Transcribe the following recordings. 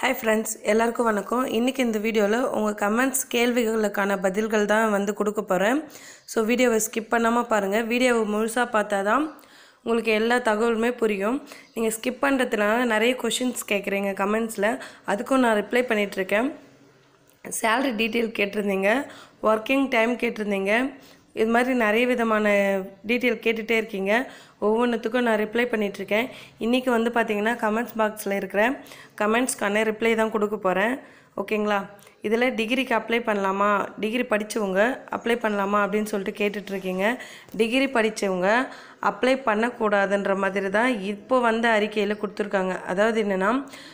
hi friends எல்லாருக்கும் வணக்கம் இன்றைக்கி இந்த வீடியோவில் உங்கள் கமெண்ட்ஸ் கேள்விகளுக்கான பதில்கள் தான் வந்து கொடுக்க போகிறேன் ஸோ வீடியோவை ஸ்கிப் பண்ணாமல் பாருங்கள் வீடியோவை முழுசாக பார்த்தா தான் உங்களுக்கு எல்லா தகவலுமே புரியும் நீங்கள் ஸ்கிப் பண்ணுறதுனால நிறைய கொஷின்ஸ் கேட்குறீங்க கமெண்ட்ஸில் அதுக்கும் நான் ரிப்ளை பண்ணிகிட்ருக்கேன் சேலரி டீட்டெயில் கேட்டிருந்தீங்க ஒர்க்கிங் டைம் கேட்டிருந்தீங்க இது மாதிரி நிறைய விதமான டீட்டெயில் கேட்டுகிட்டே இருக்கீங்க ஒவ்வொன்றுத்துக்கும் நான் ரிப்ளை பண்ணிகிட்ருக்கேன் இன்றைக்கி வந்து பார்த்தீங்கன்னா கமெண்ட்ஸ் பாக்ஸில் இருக்கிற கமெண்ட்ஸ்க்கான ரிப்ளை தான் கொடுக்க போகிறேன் ஓகேங்களா இதில் டிகிரிக்கு அப்ளை பண்ணலாமா டிகிரி படித்தவங்க அப்ளை பண்ணலாமா அப்படின்னு சொல்லிட்டு கேட்டுட்ருக்கீங்க டிகிரி படித்தவங்க அப்ளை பண்ணக்கூடாதுன்ற மாதிரி தான் இப்போ வந்த அறிக்கையில் கொடுத்துருக்காங்க அதாவது என்னென்னா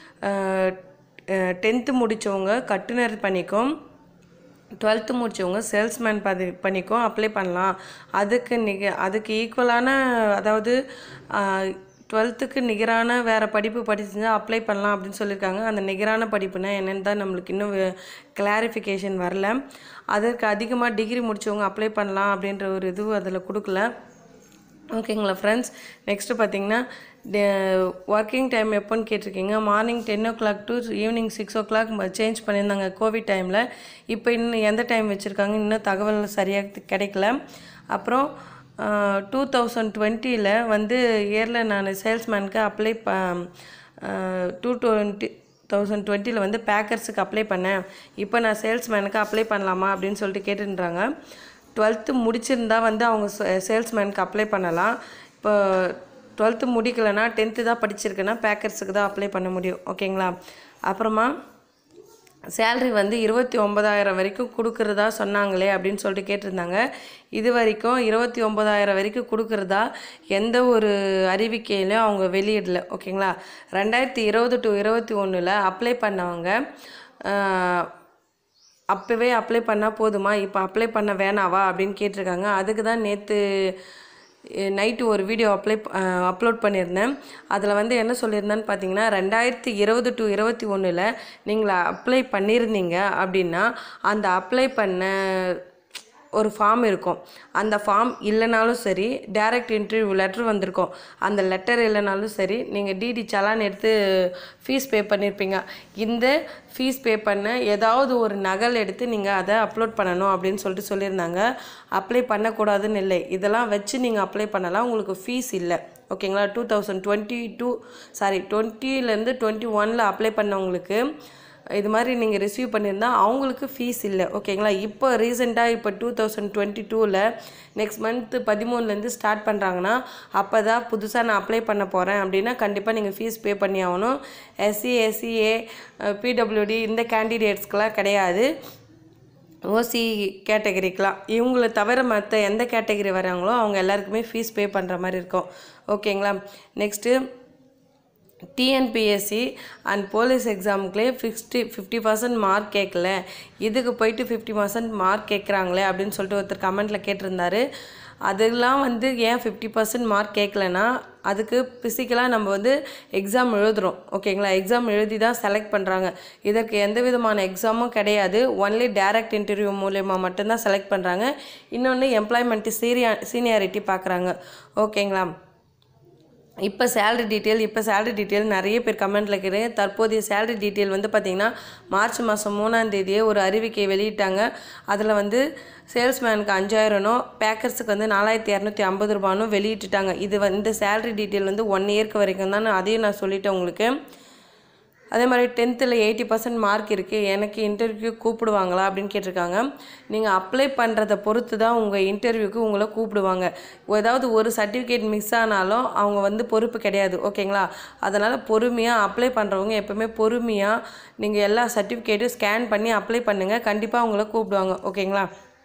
டென்த்து முடித்தவங்க கட்டுனர் பண்ணிக்கும் டுவெல்த்து முடித்தவங்க சேல்ஸ்மேன் பதி பண்ணிக்கும் அப்ளை பண்ணலாம் அதுக்கு நிக அதுக்கு ஈக்குவலான அதாவது டுவெல்த்துக்கு நிகரான வேறு படிப்பு படிச்சிருந்தால் அப்ளை பண்ணலாம் அப்படின்னு சொல்லியிருக்காங்க அந்த நிகரான படிப்புனா என்னென்னு தான் நம்மளுக்கு இன்னும் கிளாரிஃபிகேஷன் வரல அதற்கு அதிகமாக டிகிரி முடித்தவங்க அப்ளை பண்ணலாம் அப்படின்ற ஒரு இது அதில் கொடுக்கல ஓகேங்களா ஃப்ரெண்ட்ஸ் நெக்ஸ்ட்டு பார்த்தீங்கன்னா ஒர்க்கிங் டைம் எப்போன்னு கேட்டிருக்கீங்க morning ten o'clock to evening six o'clock change பண்ணியிருந்தாங்க கோவிட் டைமில் இப்போ இன்னும் எந்த டைம் வச்சுருக்காங்க இன்னும் தகவல் சரியாக கிடைக்கல அப்புறம் டூ தௌசண்ட் டுவெண்ட்டியில் வந்து இயரில் நான் சேல்ஸ்மேனுக்கு அப்ளை ப டூ டுவெண்ட்டி தௌசண்ட் டுவெண்ட்டியில் வந்து பேக்கர்ஸுக்கு அப்ளை பண்ணேன் இப்போ நான் சேல்ஸ்மேனுக்கு அப்ளை பண்ணலாமா அப்படின்னு சொல்லிட்டு கேட்டுன்றாங்க டுவெல்த்து முடிச்சிருந்தா வந்து அவங்க சேல்ஸ்மேனுக்கு அப்ளை பண்ணலாம் இப்போ டுவெல்த்து முடிக்கலைன்னா டென்த்து தான் படிச்சிருக்கேன்னா பேக்கர்ஸுக்கு தான் அப்ளை பண்ண முடியும் ஓகேங்களா அப்புறமா சேல்ரி வந்து இருபத்தி ஒம்பதாயிரம் வரைக்கும் கொடுக்குறதா சொன்னாங்களே அப்படின்னு சொல்லிட்டு கேட்டிருந்தாங்க இது வரைக்கும் இருபத்தி ஒம்பதாயிரம் வரைக்கும் கொடுக்குறதா எந்த ஒரு அறிவிக்கையிலையும் அவங்க வெளியிடல ஓகேங்களா ரெண்டாயிரத்தி இருபது டு இருபத்தி ஒன்றில் அப்ளை பண்ணவங்க அப்போவே அப்ளை பண்ணால் போதுமா இப்போ அப்ளை பண்ண வேணாவா அப்படின்னு கேட்டிருக்காங்க அதுக்கு தான் நேற்று நைட்டு ஒரு வீடியோ அப்ளை அப்லோட் பண்ணியிருந்தேன் அதில் வந்து என்ன சொல்லியிருந்தேன்னு பார்த்தீங்கன்னா ரெண்டாயிரத்தி இருபது டு இருபத்தி ஒன்றில் நீங்கள் அப்ளை பண்ணியிருந்தீங்க அப்படின்னா அந்த அப்ளை பண்ண ஒரு ஃபார்ம் இருக்கும் அந்த ஃபார்ம் இல்லைனாலும் சரி டைரக்ட் இன்டர்வியூ லெட்டர் வந்திருக்கும் அந்த லெட்டர் இல்லைனாலும் சரி நீங்கள் டிடி சலான் எடுத்து ஃபீஸ் பே பண்ணியிருப்பீங்க இந்த ஃபீஸ் பே பண்ண ஏதாவது ஒரு நகல் எடுத்து நீங்கள் அதை அப்லோட் பண்ணணும் அப்படின்னு சொல்லிட்டு சொல்லியிருந்தாங்க அப்ளை பண்ணக்கூடாதுன்னு இல்லை இதெல்லாம் வச்சு நீங்கள் அப்ளை பண்ணலாம் உங்களுக்கு ஃபீஸ் இல்லை ஓகேங்களா two thousand twenty two sorry டுவெண்ட்டிலேருந்து டுவெண்ட்டி ஒனில் அப்ளை பண்ணவங்களுக்கு இது மாதிரி நீங்கள் ரிசீவ் பண்ணியிருந்தால் அவங்களுக்கு ஃபீஸ் இல்லை ஓகேங்களா இப்போ ரீசெண்டாக இப்போ டூ தௌசண்ட் டுவெண்ட்டி டூவில் நெக்ஸ்ட் மந்த்து பதிமூணுலேருந்து ஸ்டார்ட் பண்ணுறாங்கன்னா அப்போ தான் புதுசாக நான் அப்ளை பண்ண போகிறேன் அப்படின்னா கண்டிப்பாக நீங்கள் ஃபீஸ் பே பண்ணி ஆகணும் எஸ்சி எஸ்சிஏ பிடபிள்யூடி இந்த கேண்டிடேட்ஸ்க்கெலாம் கிடையாது ஓசி கேட்டகரிக்கெலாம் இவங்களை தவிர மற்ற எந்த கேட்டகரி வராங்களோ அவங்க எல்லாருக்குமே ஃபீஸ் பே பண்ணுற மாதிரி இருக்கும் ஓகேங்களா நெக்ஸ்ட்டு டிஎன்பிஎஸ்சி அண்ட் போலீஸ் எக்ஸாமுக்குள்ளே ஃபிஃப்டி ஃபிஃப்டி பர்சன்ட் மார்க் கேட்கல இதுக்கு போயிட்டு ஃபிஃப்டி பர்சன்ட் மார்க் கேட்குறாங்களே அப்படின்னு சொல்லிட்டு ஒருத்தர் கமெண்ட்டில் கேட்டிருந்தாரு அதெல்லாம் வந்து ஏன் ஃபிஃப்டி பர்சன்ட் மார்க் கேட்கலன்னா அதுக்கு ஃபிசிக்கலாக நம்ம வந்து எக்ஸாம் எழுதுகிறோம் ஓகேங்களா எக்ஸாம் எழுதி தான் செலக்ட் பண்ணுறாங்க இதற்கு எந்த விதமான எக்ஸாமும் கிடையாது ஒன்லி டேரக்ட் இன்டர்வியூ மூலயமா மட்டும்தான் செலக்ட் பண்ணுறாங்க இன்னொன்று எம்ப்ளாய்மெண்ட்டு சீரியா சீனியாரிட்டி பார்க்குறாங்க ஓகேங்களா இப்போ சேலரி டீட்டெயில் இப்போ சேலரி டீட்டெயில் நிறைய பேர் கமெண்ட்டில் இருக்கிறேன் தற்போதைய சேலரி டீட்டெயில் வந்து பார்த்திங்கன்னா மார்ச் மாதம் மூணாம் தேதியே ஒரு அறிவிக்கை வெளியிட்டாங்க அதில் வந்து சேல்ஸ்மேனுக்கு அஞ்சாயிரனும் பேக்கர்ஸுக்கு வந்து நாலாயிரத்தி இரநூத்தி ஐம்பது ரூபானும் வெளியிட்டுட்டாங்க இது வந்து இந்த சேலரி டீட்டெயில் வந்து ஒன் இயர்க்கு வரைக்கும் தான் அதையும் நான் சொல்லிட்டேன் உங்களுக்கு அதே மாதிரி டென்த்தில் எயிட்டி பர்சன்ட் மார்க் இருக்குது எனக்கு இன்டர்வியூ கூப்பிடுவாங்களா அப்படின்னு கேட்டிருக்காங்க நீங்கள் அப்ளை பண்ணுறத பொறுத்து தான் உங்கள் இன்டர்வியூக்கு உங்களை கூப்பிடுவாங்க ஏதாவது ஒரு சர்டிஃபிகேட் மிஸ் ஆனாலும் அவங்க வந்து பொறுப்பு கிடையாது ஓகேங்களா அதனால் பொறுமையாக அப்ளை பண்ணுறவங்க எப்போவுமே பொறுமையாக நீங்கள் எல்லா சர்டிஃபிகேட்டும் ஸ்கேன் பண்ணி அப்ளை பண்ணுங்கள் கண்டிப்பாக அவங்கள கூப்பிடுவாங்க ஓகேங்களா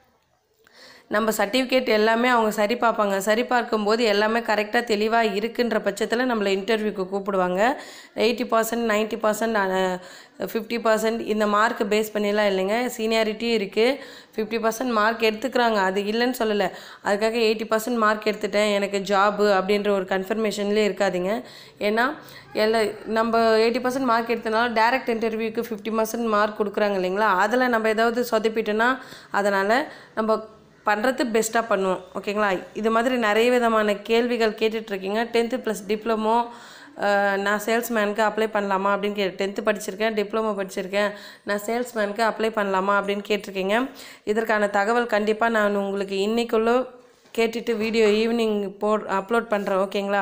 நம்ம சர்டிஃபிகேட் எல்லாமே அவங்க சரி பார்ப்பாங்க சரி பார்க்கும்போது எல்லாமே கரெக்டாக தெளிவாக இருக்குன்ற பட்சத்தில் நம்மளை இன்டர்வியூக்கு கூப்பிடுவாங்க eighty percent ninety percent fifty percent இந்த மார்க்கை பேஸ் பண்ணிலாம் இல்லைங்க சீனியாரிட்டியும் இருக்குது ஃபிஃப்டி பர்சன்ட் மார்க் எடுத்துக்கிறாங்க அது இல்லைன்னு சொல்லலை அதுக்காக எயிட்டி பர்சன்ட் மார்க் எடுத்துட்டேன் எனக்கு ஜாபு அப்படின்ற ஒரு கன்ஃபர்மேஷன்லேயே இருக்காதிங்க ஏன்னா எல்லா நம்ம எயிட்டி பர்சன்ட் மார்க் எடுத்தனால டேரக்ட் இன்டர்வியூக்கு ஃபிஃப்டி பர்சன்ட் மார்க் கொடுக்குறாங்க இல்லைங்களா அதில் நம்ம ஏதாவது சொதப்பிட்டோன்னா அதனால் நம்ம பண்ணுறது பெஸ்ட்டாக பண்ணுவோம் ஓகேங்களா இது மாதிரி நிறைய விதமான கேள்விகள் கேட்டுட்ருக்கீங்க டென்த்து ப்ளஸ் டிப்ளமோ அஹ், நான் சேல்ஸ்மேனுக்கு அப்ளை பண்ணலாமா அப்படின்னு கே டென்த்து படிச்சிருக்கேன் டிப்ளமோ படிச்சிருக்கேன் நான் சேல்ஸ்மேனுக்கு அப்ளை பண்ணலாமா அப்படின்னு கேட்டிருக்கீங்க இதற்கான தகவல் கண்டிப்பாக நான் உங்களுக்கு இன்னைக்குள்ள கேட்டுட்டு வீடியோ ஈவினிங் போ அப்லோட் பண்ணுறேன் ஓகேங்களா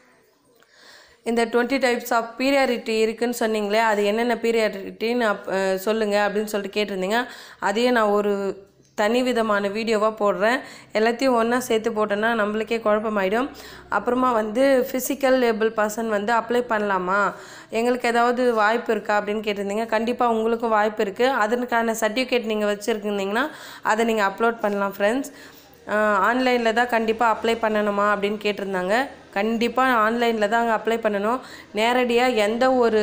இந்த டுவெண்ட்டி டைப்ஸ் ஆஃப் பீரியாரிட்டி இருக்குன்னு சொன்னீங்களே அது என்னென்ன பீரியாரிட்டின்னு அப் சொல்லுங்கள் அப்படின்னு சொல்லிட்டு கேட்டிருந்தீங்க அதையும் நான் ஒரு தனி விதமான வீடியோவாக போடுறேன் எல்லாத்தையும் ஒன்றா சேர்த்து போட்டோன்னா நம்மளுக்கே குழப்பமாயிடும் அப்புறமா வந்து ஃபிசிக்கல் லேபிள் பர்சன் வந்து அப்ளை பண்ணலாமா எங்களுக்கு ஏதாவது வாய்ப்பு இருக்கா அப்படின்னு கேட்டிருந்தீங்க கண்டிப்பாக உங்களுக்கும் வாய்ப்பு இருக்குது அதற்கான சர்டிஃபிகேட் நீங்கள் வச்சுருந்தீங்கன்னா அதை நீங்கள் அப்லோட் பண்ணலாம் ஃப்ரெண்ட்ஸ் ஆன்லைனில் தான் கண்டிப்பாக அப்ளை பண்ணணுமா அப்படின்னு கேட்டிருந்தாங்க கண்டிப்பாக ஆன்லைனில் தான் அங்கே அப்ளை பண்ணணும் நேரடியாக எந்த ஒரு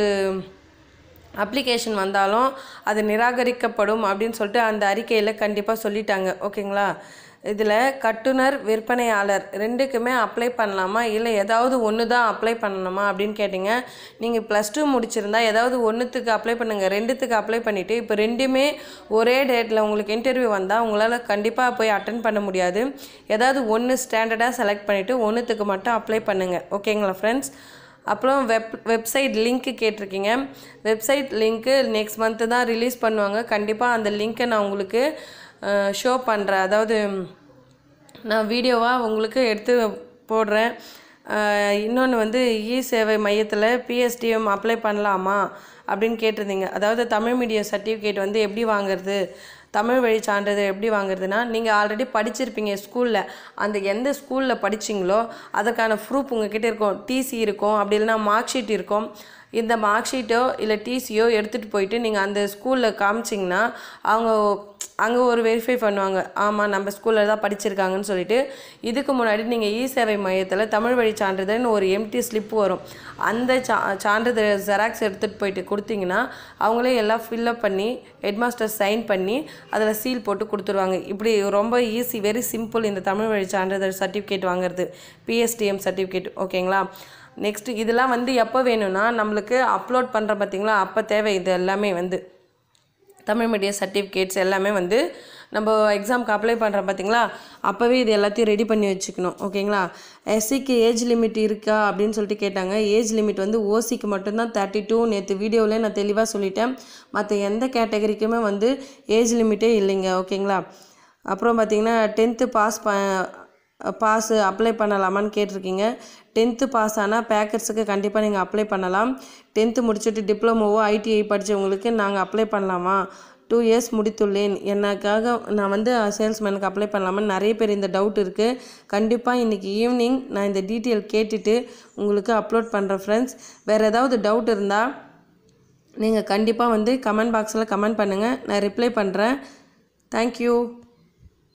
அப்ளிகேஷன் வந்தாலும் அது நிராகரிக்கப்படும் அப்படின்னு சொல்லிட்டு அந்த அறிக்கையில் கண்டிப்பாக சொல்லிட்டாங்க ஓகேங்களா இதில் கட்டுனர் விற்பனையாளர் ரெண்டுக்குமே அப்ளை பண்ணலாமா இல்லை ஏதாவது ஒன்று தான் அப்ளை பண்ணணுமா அப்படின்னு கேட்டிங்க நீங்கள் ப்ளஸ் டூ முடிச்சிருந்தா ஏதாவது ஒன்றுத்துக்கு அப்ளை பண்ணுங்கள் ரெண்டுத்துக்கு அப்ளை பண்ணிவிட்டு இப்போ ரெண்டுமே ஒரே டேட்டில் உங்களுக்கு இன்டர்வியூ வந்தால் உங்களால் கண்டிப்பாக போய் அட்டன் பண்ண முடியாது ஏதாவது ஒன்று ஸ்டாண்டர்டாக செலக்ட் பண்ணிவிட்டு ஒன்றுத்துக்கு மட்டும் அப்ளை பண்ணுங்கள் ஓகேங்களா ஃப்ரெண்ட்ஸ் அப்புறம் வெப் வெப்சைட் லிங்க்கு கேட்டிருக்கீங்க வெப்சைட் லிங்க்கு நெக்ஸ்ட் மந்த்து தான் ரிலீஸ் பண்ணுவாங்க கண்டிப்பாக அந்த லிங்க்கை நான் உங்களுக்கு ஷோ பண்ணுறேன் அதாவது நான் வீடியோவாக உங்களுக்கு எடுத்து போடுறேன் இன்னொன்று வந்து இ சேவை மையத்தில் பிஎஸ்டிஎம் அப்ளை பண்ணலாமா அப்படின்னு கேட்டிருந்தீங்க அதாவது தமிழ் மீடியம் சர்டிஃபிகேட் வந்து எப்படி வாங்குறது தமிழ் வழி சான்றிதழ் எப்படி வாங்குறதுனா நீங்கள் ஆல்ரெடி படிச்சிருப்பீங்க ஸ்கூலில் அந்த எந்த ஸ்கூலில் படிச்சிங்களோ அதற்கான ப்ரூஃப் உங்ககிட்ட இருக்கும் டிசி இருக்கும் அப்படி இல்லைன்னா மார்க் ஷீட் இருக்கும் இந்த மார்க் ஷீட்டோ இல்லை டிசியோ எடுத்துகிட்டு போயிட்டு நீங்கள் அந்த ஸ்கூலில் காமிச்சிங்கன்னா அவங்க அங்கே ஒரு வெரிஃபை பண்ணுவாங்க ஆமாம் நம்ம ஸ்கூலில் தான் படிச்சிருக்காங்கன்னு சொல்லிட்டு இதுக்கு முன்னாடி நீங்கள் இ சேவை மையத்தில் தமிழ் வழி சான்றிதழ்னு ஒரு எம்டி ஸ்லிப் வரும் அந்த சா சான்றிதழ் ஜெராக்ஸ் எடுத்துகிட்டு போயிட்டு கொடுத்தீங்கன்னா அவங்களே எல்லாம் ஃபில்லப் பண்ணி ஹெட்மாஸ்டர் சைன் பண்ணி அதில் சீல் போட்டு கொடுத்துருவாங்க இப்படி ரொம்ப ஈஸி வெரி சிம்பிள் இந்த தமிழ் வழி சான்றிதழ் சர்டிஃபிகேட் வாங்குறது பிஎஸ்டிஎம் சர்டிஃபிகேட் ஓகேங்களா நெக்ஸ்ட் இதெல்லாம் வந்து எப்போ வேணும்னா நம்மளுக்கு அப்லோட் பண்ணுற பார்த்தீங்களா அப்போ தேவை இது எல்லாமே வந்து தமிழ் மீடியம் சர்டிஃபிகேட்ஸ் எல்லாமே வந்து நம்ம எக்ஸாமுக்கு அப்ளை பண்ணுறோம் பார்த்தீங்களா அப்போவே இது எல்லாத்தையும் ரெடி பண்ணி வச்சுக்கணும் ஓகேங்களா எஸ்சிக்கு ஏஜ் லிமிட் இருக்கா அப்படின்னு சொல்லிட்டு கேட்டாங்க ஏஜ் லிமிட் வந்து ஓசிக்கு மட்டும்தான் தேர்ட்டி டூ நேற்று வீடியோவிலே நான் தெளிவாக சொல்லிட்டேன் மற்ற எந்த கேட்டகரிக்குமே வந்து ஏஜ் லிமிட்டே இல்லைங்க ஓகேங்களா அப்புறம் பார்த்தீங்கன்னா டென்த்து பாஸ் ப பாஸு அப்ளை பண்ணலாமான்னு கேட்டிருக்கீங்க டென்த்து பாஸ் ஆனால் பேக்கர்ஸுக்கு கண்டிப்பாக நீங்கள் அப்ளை பண்ணலாம் டென்த்து முடிச்சுட்டு டிப்ளமோவோ ஐடிஐ படித்தவங்களுக்கு நாங்கள் அப்ளை பண்ணலாமா டூ இயர்ஸ் முடித்துள்ளேன் எனக்காக நான் வந்து சேல்ஸ்மேனுக்கு அப்ளை பண்ணலாமான்னு நிறைய பேர் இந்த டவுட் இருக்குது கண்டிப்பாக இன்றைக்கி ஈவினிங் நான் இந்த டீட்டெயில் கேட்டுட்டு உங்களுக்கு அப்லோட் பண்ணுறேன் ஃப்ரெண்ட்ஸ் வேறு ஏதாவது டவுட் இருந்தால் நீங்கள் கண்டிப்பாக வந்து கமெண்ட் பாக்ஸில் கமெண்ட் பண்ணுங்கள் நான் ரிப்ளை பண்ணுறேன் தேங்க்யூ